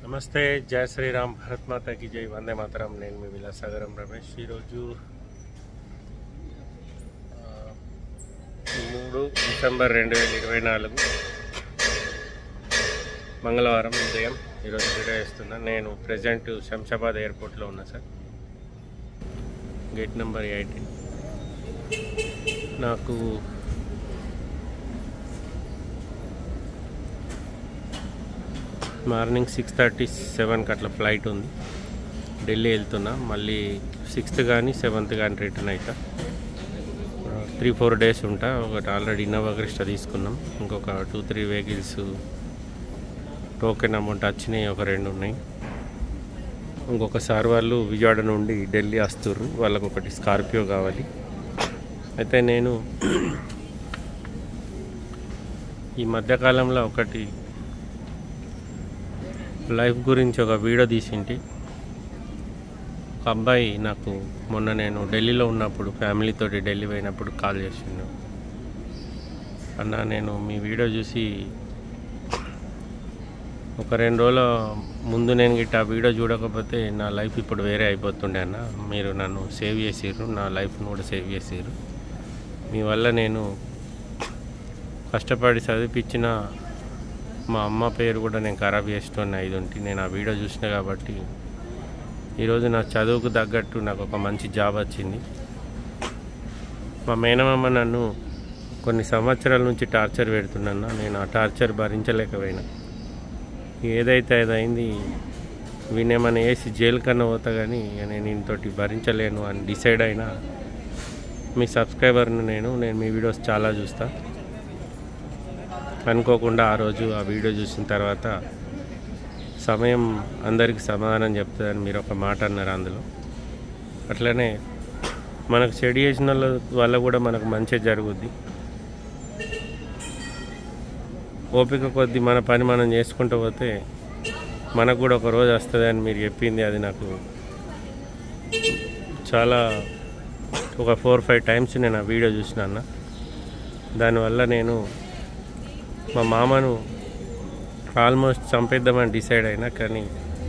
నమస్తే జయ శ్రీరామ్ భరత్ మాతాకి జై వందే మాతరం నేను మీ విలాసాగరం రమేష్ ఈరోజు ఆ, మూడు డిసెంబర్ రెండు వేల ఇరవై నాలుగు మంగళవారం ఉదయం ఈరోజు వీడియో వేస్తున్నా నేను ప్రజెంట్ శంషాబాద్ ఎయిర్పోర్ట్లో ఉన్నా సార్ గేట్ నెంబర్ ఎయిటీన్ నాకు మార్నింగ్ సిక్స్ థర్టీ సెవెన్కి అట్లా ఫ్లైట్ ఉంది ఢిల్లీ వెళ్తున్నా మళ్ళీ సిక్స్త్ కానీ సెవెంత్ కానీ రిటర్న్ అవుతా త్రీ ఫోర్ డేస్ ఉంటా ఒకటి ఆల్రెడీ ఇన్నోవా క్రిస్టా తీసుకున్నాం ఇంకొక two three vehicles token amount వచ్చినాయి ఒక రెండు ఉన్నాయి ఇంకొకసారి వాళ్ళు విజయవాడ నుండి ఢిల్లీ వస్తుర్రు వాళ్ళకు ఒకటి స్కార్పియో కావాలి అయితే నేను ఈ మధ్యకాలంలో ఒకటి లైఫ్ గురించి ఒక వీడియో తీసింటి ఒక అబ్బాయి నాకు మొన్న నేను ఢిల్లీలో ఉన్నప్పుడు ఫ్యామిలీతోటి ఢిల్లీ పోయినప్పుడు కాల్ చేసిండు అన్న నేను మీ వీడియో చూసి ఒక రెండు రోజుల ముందు నేను గిట్ట ఆ వీడియో చూడకపోతే నా లైఫ్ ఇప్పుడు వేరే అయిపోతుండే అన్న మీరు నన్ను సేవ్ చేసిర్రు నా లైఫ్ను కూడా సేవ్ చేసిర్రు మీ వల్ల నేను కష్టపడి చదివిపించిన మా అమ్మ పేరు కూడా నేను ఖరాబ్ చేస్తున్న ఇది ఉంటే నేను ఆ వీడియో చూసిన కాబట్టి ఈరోజు నా చదువుకు తగ్గట్టు నాకు ఒక మంచి జాబ్ వచ్చింది మా మేనమామ నన్ను కొన్ని సంవత్సరాల నుంచి టార్చర్ పెడుతున్నా నేను ఆ టార్చర్ భరించలేకపోయినా ఏదైతే అది అయింది వీనేమన్నా వేసి జైలు కన్నా పోతా కానీ ఇక నేను ఇంతటి భరించలేను అని డిసైడ్ అయినా మీ సబ్స్క్రైబర్ను నేను నేను మీ వీడియోస్ చాలా చూస్తా అనుకోకుండా ఆ రోజు ఆ వీడియో చూసిన తర్వాత సమయం అందరికి సమాధానం చెప్తుందని మీరు ఒక మాట అన్నారు అందులో అట్లనే మనకు చెడు చేసిన వాళ్ళ వల్ల కూడా మనకు మంచి జరుగుద్ది ఓపిక కొద్దీ మన పని మనం చేసుకుంటూ పోతే మనకు కూడా ఒక రోజు వస్తుంది అని మీరు చెప్పింది అది నాకు చాలా ఒక ఫోర్ ఫైవ్ టైమ్స్ నేను ఆ వీడియో చూసిన అన్న దానివల్ల నేను మా మామను ఆల్మోస్ట్ చంపేద్దామని డిసైడ్ అయినా కానీ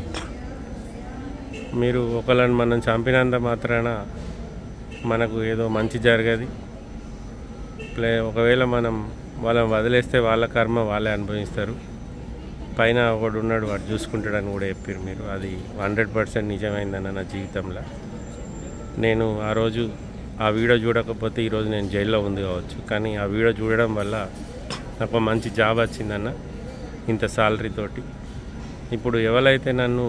మీరు ఒకళ్ళని మనం చంపినంత మాత్రాన మనకు ఏదో మంచి జరగదు ప్లే ఒకవేళ మనం వాళ్ళని వదిలేస్తే వాళ్ళ కర్మ వాళ్ళే అనుభవిస్తారు పైన ఒకడు ఉన్నాడు వాడు చూసుకుంటాడని కూడా చెప్పారు మీరు అది హండ్రెడ్ పర్సెంట్ నిజమైందన్న నా జీవితంలో నేను ఆ రోజు ఆ వీడియో చూడకపోతే ఈరోజు నేను జైల్లో ఉంది కావచ్చు కానీ ఆ వీడియో చూడడం వల్ల నాకు ఒక మంచి జాబ్ వచ్చిందన్న ఇంత శాలరీ తోటి ఇప్పుడు ఎవరైతే నన్ను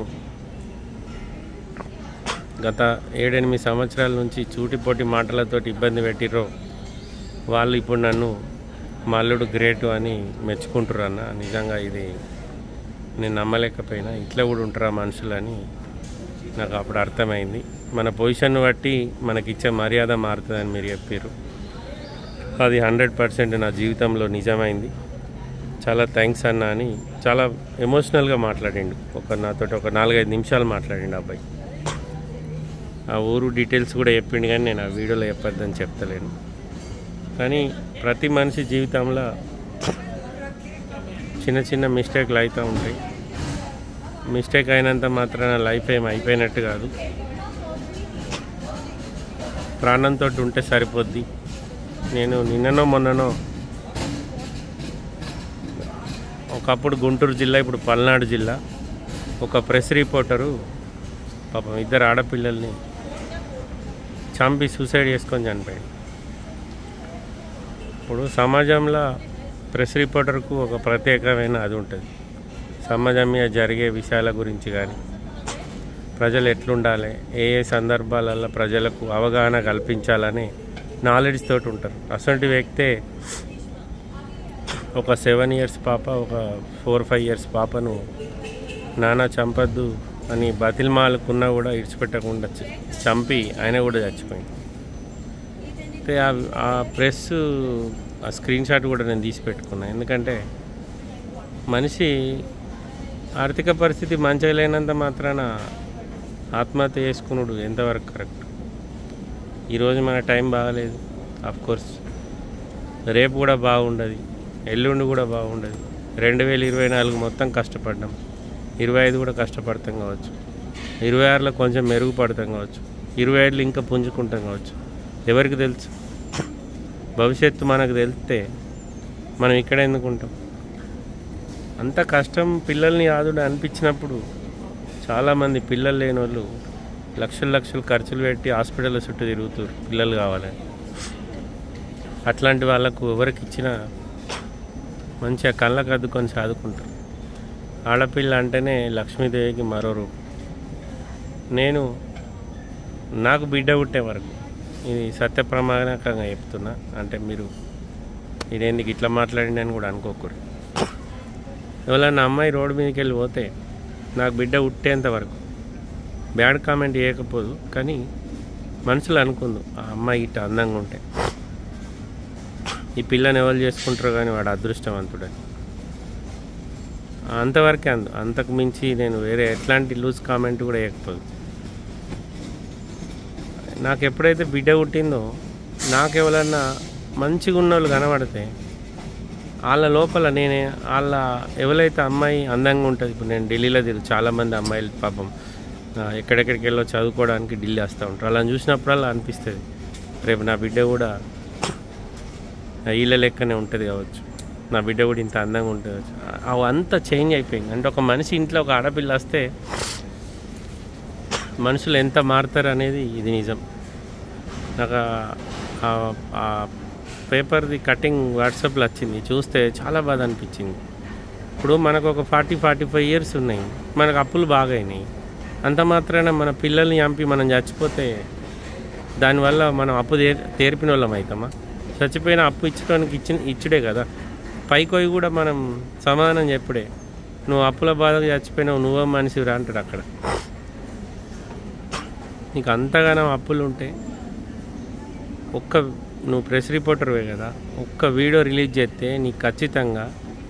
గత ఏడెనిమిది సంవత్సరాల నుంచి చూటిపోటి మాటలతోటి ఇబ్బంది పెట్టిర్రో వాళ్ళు ఇప్పుడు నన్ను మల్లుడు గ్రేటు అని మెచ్చుకుంటారు అన్న నిజంగా ఇది నేను నమ్మలేకపోయినా ఇట్లా కూడా ఉంటారా మనుషులని నాకు అప్పుడు అర్థమైంది మన పొజిషన్ బట్టి మనకిచ్చే మర్యాద మారుతుందని మీరు చెప్పారు అది హండ్రెడ్ పర్సెంట్ నా జీవితంలో నిజమైంది చాలా థ్యాంక్స్ అన్న అని చాలా ఎమోషనల్గా మాట్లాడిండు ఒక నాతోటి ఒక నాలుగైదు నిమిషాలు మాట్లాడిండు ఆ అబ్బాయి ఆ ఊరు డీటెయిల్స్ కూడా చెప్పిండు కానీ నేను ఆ వీడియోలో చెప్పొద్దని చెప్తలేను కానీ ప్రతి మనిషి జీవితంలో చిన్న చిన్న మిస్టేక్లు అవుతూ ఉంటాయి మిస్టేక్ అయినంత మాత్రాన లైఫ్ ఏం అయిపోయినట్టు కాదు ప్రాణంతో ఉంటే సరిపోద్ది నేను నిన్ననో మొన్ననో ఒకప్పుడు గుంటూరు జిల్లా ఇప్పుడు పల్నాడు జిల్లా ఒక ప్రెస్ రిపోర్టరు పాపం ఇద్దరు ఆడపిల్లల్ని చంపి సూసైడ్ చేసుకొని చనిపోయాడు ఇప్పుడు సమాజంలో ప్రెస్ రిపోర్టర్కు ఒక ప్రత్యేకమైన అది ఉంటుంది సమాజం మీద జరిగే విషయాల గురించి కానీ ప్రజలు ఎట్లుండాలి ఏ ఏ సందర్భాలలో ప్రజలకు అవగాహన కల్పించాలని నాలెడ్జ్ తోటి ఉంటారు అసలు వ్యక్తే ఒక సెవెన్ ఇయర్స్ పాప ఒక ఫోర్ ఫైవ్ ఇయర్స్ పాపను నానా చంపద్దు అని బతిల్మాలకున్నా కూడా ఇడిచిపెట్టకుండా చ- చంపి ఆయన కూడా చచ్చిపోయింది అయితే ఆ- ఆ ప్రెస్ ఆ స్క్రీన్ షాట్ కూడా నేను తీసి పెట్టుకున్నా ఎందుకంటే మనిషి ఆర్థిక పరిస్థితి మంచిగా లేనంత మాత్రాన ఆత్మహత్య చేసుకున్నాడు ఎంతవరకు కరెక్ట్ ఈరోజు మన టైం బాగాలేదు ఆఫ్ కోర్స్ రేపు కూడా బాగుండదు ఎల్లుండి కూడా బాగుండదు రెండు వేల ఇరవై నాలుగు మొత్తం కష్టపడ్డాం ఇరవై ఐదు కూడా కష్టపడతాం కావచ్చు ఇరవై ఆరులో కొంచెం మెరుగుపడతాం కావచ్చు ఇరవై ఐదులో ఇంకా పుంజుకుంటాం కావచ్చు ఎవరికి తెలుసు భవిష్యత్తు మనకు తెలిస్తే మనం ఇక్కడ ఎందుకు ఉంటాం అంత కష్టం పిల్లల్ని ఆదుడు అనిపించినప్పుడు చాలామంది పిల్లలు లేని వాళ్ళు లక్షలు లక్షలు ఖర్చులు పెట్టి హాస్పిటల్ చుట్టూ తిరుగుతారు పిల్లలు కావాలని అట్లాంటి వాళ్ళకు ఎవరికి ఇచ్చినా మంచిగా కళ్ళకు అద్దుకొని చదువుకుంటారు ఆడపిల్ల అంటేనే లక్ష్మీదేవికి మరో రూపం నేను నాకు బిడ్డ పుట్టే వరకు ఇది సత్య ప్రమాణకంగా చెప్తున్నా అంటే మీరు ఇదేందుకు ఇట్లా మాట్లాడింది అని కూడా అనుకోకూడదు ఎవరన్నా అమ్మాయి రోడ్డు మీదకి వెళ్ళి పోతే నాకు బిడ్డ పుట్టేంత వరకు బ్యాడ్ కామెంట్ చేయకపోదు కానీ మనసులో అనుకుందు ఆ అమ్మాయి ఇట్లా అందంగా ఉంటే ఈ పిల్లని ఎవరు చేసుకుంటారో కానీ వాడు అదృష్టవంతుడని అంతవరకే అందు అంతకు మించి నేను వేరే ఎట్లాంటి లూజ్ కామెంట్ కూడా వేయకపోదు నాకు ఎప్పుడైతే బిడ్డ పుట్టిందో నాకు ఎవరన్నా మంచిగా ఉన్న వాళ్ళు కనబడితే వాళ్ళ లోపల నేనే వాళ్ళ ఎవరైతే అమ్మాయి అందంగా ఉంటుంది ఇప్పుడు నేను ఢిల్లీలో తిరుగు చాలామంది అమ్మాయిలు పాపం ఆ, ఎక్కడెక్కడికి వెళ్ళో చదువుకోవడానికి ఢిల్లీ వస్తూ ఉంటారు అలా చూసినప్పుడల్లా అనిపిస్తుంది రేపు నా బిడ్డ కూడా వీళ్ళ లెక్కనే ఉంటుంది కావచ్చు నా బిడ్డ కూడా ఇంత అందంగా ఉంటుంది కావచ్చు అవి అంతా చేంజ్ అయిపోయింది అంటే ఒక మనిషి ఇంట్లో ఒక ఆడపిల్ల వస్తే మనుషులు ఎంత మారుతారు అనేది ఇది నిజం నాకు ఆ- ఆ- ఆ పేపర్ది కటింగ్ వాట్సాప్లో వచ్చింది చూస్తే చాలా బాధ అనిపించింది ఇప్పుడు మనకు ఒక ఫార్టీ ఫార్టీ ఫైవ్ ఇయర్స్ ఉన్నాయి మనకు అప్పులు బాగా అయినాయి అంత మాత్రాన మన పిల్లల్ని చంపి మనం చచ్చిపోతే దానివల్ల మనం అప్పు తే తీర్పిన వాళ్ళం అవుతామా చచ్చిపోయిన అప్పు ఇచ్చడానికి ఇచ్చిన ఇచ్చుడే కదా పైకోయి కూడా మనం సమాధానం చెప్పుడే నువ్వు అప్పుల బాధకు చచ్చిపోయినావు నువ్వే మనిషిరా అంటాడు అక్కడ నీకు అంతగానో అప్పులు ఉంటే ఒక్క నువ్వు ప్రెస్ రిపోర్టర్వే కదా ఒక్క వీడియో రిలీజ్ చేస్తే నీకు ఖచ్చితంగా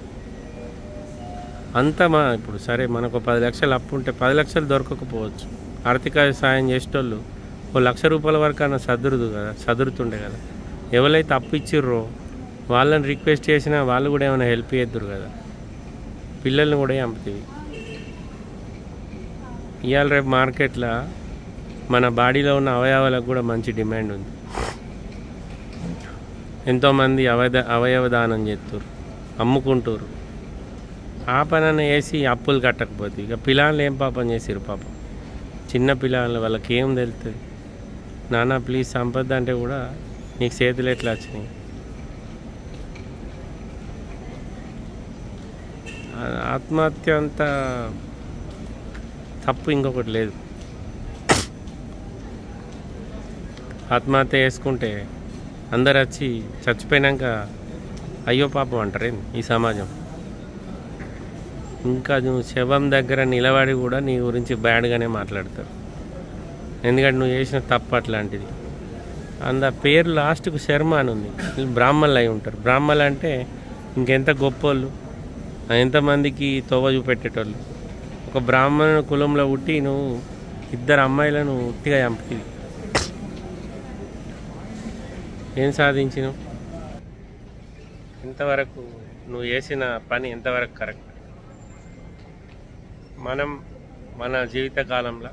అంత మా ఇప్పుడు సరే మనకు పది లక్షలు అప్పు ఉంటే పది లక్షలు దొరకకపోవచ్చు ఆర్థిక సాయం చేసేటోళ్ళు ఓ లక్ష రూపాయల వరకు అన్న సదురుదు కదా సదురుతుండే కదా ఎవరైతే అప్పు ఇచ్చిర్రో వాళ్ళని రిక్వెస్ట్ చేసినా వాళ్ళు కూడా ఏమైనా హెల్ప్ చేద్దరు కదా పిల్లల్ని కూడా చంపుతుంది ఇవాళ రేపు మార్కెట్లో మన బాడీలో ఉన్న అవయవాలకు కూడా మంచి డిమాండ్ ఉంది ఎంతోమంది అవయద అవయవ దానం చేస్తారు అమ్ముకుంటారు ఆ పనన్న వేసి అప్పులు కట్టకపోతే ఇక పిల్లలు ఏం పాపం చేసిరు పాపం చిన్న పిల్లలు వాళ్ళకి ఏం తెలుస్తుంది నాన్న ప్లీజ్ సంపద అంటే కూడా నీకు చేతులు ఎట్లా వచ్చినాయి ఆ- ఆత్మహత్య అంత తప్పు ఇంకొకటి లేదు ఆత్మహత్య చేసుకుంటే అందరు వచ్చి చచ్చిపోయినాక అయ్యో పాపం అంటారేంది ఈ సమాజం ఇంకా నువ్వు శవం దగ్గర నిలబడి కూడా నీ గురించి బ్యాడ్గానే మాట్లాడతారు ఎందుకంటే నువ్వు చేసిన తప్పు అట్లాంటిది అంద పేరు లాస్ట్కు శర్మ అని ఉంది వీళ్ళు బ్రాహ్మణులు అయి ఉంటారు బ్రాహ్మణులు అంటే ఇంకెంత గొప్పోళ్ళు ఎంతమందికి తోవ చూపెట్టేటోళ్ళు ఒక బ్రాహ్మణుని కులంలో పుట్టి నువ్వు ఇద్దరు అమ్మాయిలను ఉట్టిగా చంపిది ఏం సాధించినావు ఎంతవరకు నువ్వు చేసిన పని ఎంతవరకు కరెక్ట్ మనం మన జీవిత కాలంలో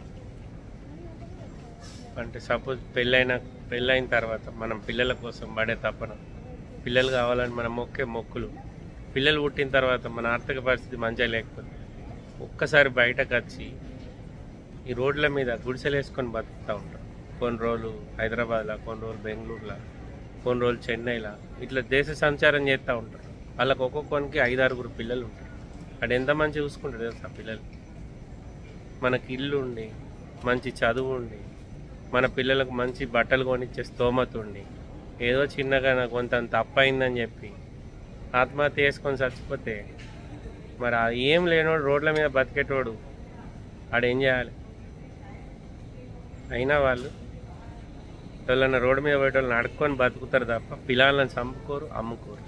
అంటే సపోజ్ పెళ్ళైన పెళ్ళైన తర్వాత మనం పిల్లల కోసం పడే తపన పిల్లలు కావాలని మనం మొక్కే మొక్కులు పిల్లలు పుట్టిన తర్వాత మన ఆర్థిక పరిస్థితి మంచిగా లేకపోతే ఒక్కసారి బయటకు వచ్చి ఈ రోడ్ల మీద గుడిసెలు వేసుకొని బతుకుతూ ఉంటారు కొన్ని రోజులు హైదరాబాద్లో కొన్ని రోజులు బెంగళూరులో కొన్ని రోజులు చెన్నైలో ఇట్లా దేశ సంచారం చేస్తూ ఉంటారు వాళ్ళకి ఒక్కొక్కరికి ఐదు ఆరుగురు పిల్లలు ఉంటారు అక్కడ ఎంత మంచి చూసుకుంటారు తెలుసా పిల్లలు మనకి ఇల్లు ఉండి మంచి చదువు ఉండి మన పిల్లలకు మంచి బట్టలు కొనిచ్చే స్తోమత ఉండి ఏదో చిన్నగా నాకు కొంత తప్పైందని చెప్పి ఆత్మహత్య చేసుకొని చచ్చిపోతే మరి ఆ ఏం లేనోడు రోడ్ల మీద బతికేటోడు ఆడేం చేయాలి అయినా వాళ్ళు వాళ్ళని రోడ్డు మీద పోయేటోళ్ళని అడుక్కొని బతుకుతారు తప్ప పిల్లలను చంపుకోరు అమ్ముకోరు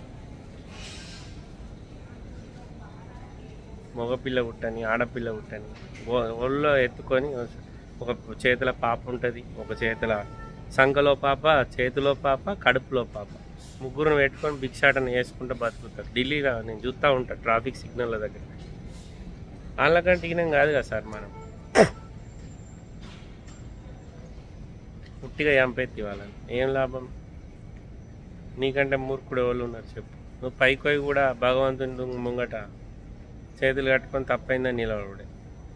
మగపిల్ల పుట్టని ఆడపిల్ల పుట్టని ఒ- ఒళ్ళో ఎత్తుకొని ఒక చేతుల పాప ఉంటుంది ఒక చేతుల సంఖలో పాప చేతిలో పాప కడుపులో పాప ముగ్గురు పెట్టుకొని భిక్షాటన వేసుకుంటూ బతుకుతారు ఢిల్లీలో నేను చూస్తూ ఉంటాను ట్రాఫిక్ సిగ్నల్ దగ్గర వాళ్ళకంటే ఈయన కాదు కదా సార్ మనం పుట్టిగా చంపేత్తి వాళ్ళని ఏం లాభం నీకంటే మూర్ఖుడు ఎవరు ఉన్నారు చెప్పు నువ్వు పైకి పోయి కూడా భగవంతుని ముంగట చేతులు కట్టుకొని తప్పైందని నిలబడే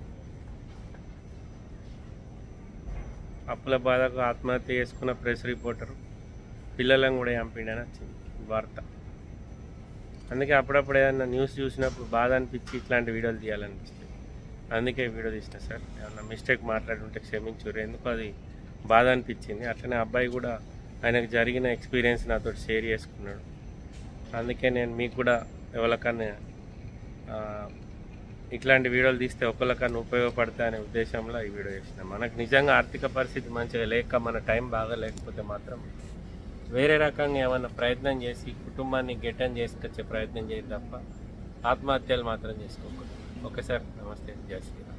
అప్పుల బాధకు ఆత్మహత్య చేసుకున్న ప్రెస్ రిపోర్టర్ పిల్లలను కూడా చంపిండని వచ్చింది వార్త అందుకే అప్పుడప్పుడు ఏదైనా న్యూస్ చూసినప్పుడు బాధ అనిపించి ఇట్లాంటి వీడియోలు తీయాలనిపిస్తుంది అందుకే వీడియో తీసిన సార్ ఏమన్నా మిస్టేక్ మాట్లాడుంటే క్షమించురు ఎందుకు అది బాధ అనిపించింది అట్లనే అబ్బాయి కూడా ఆయనకు జరిగిన ఎక్స్పీరియన్స్ నాతో షేర్ చేసుకున్నాడు అందుకే నేను మీకు కూడా ఎవరికన్నా ఆ, ఇట్లాంటి వీడియోలు తీస్తే ఒకరికన్నా ఉపయోగపడతాయి అనే ఉద్దేశంలో ఈ వీడియో చేసిన మనకు నిజంగా ఆర్థిక పరిస్థితి మంచిగా లేక మన టైం బాగా లేకపోతే మాత్రం వేరే రకంగా ఏమన్నా ప్రయత్నం చేసి కుటుంబాన్ని గెటన్ చేసుకొచ్చే ప్రయత్నం చేయాలి తప్ప ఆత్మహత్యలు మాత్రం చేసుకోకూడదు ఓకే సార్ నమస్తే జై శ్రీరామ్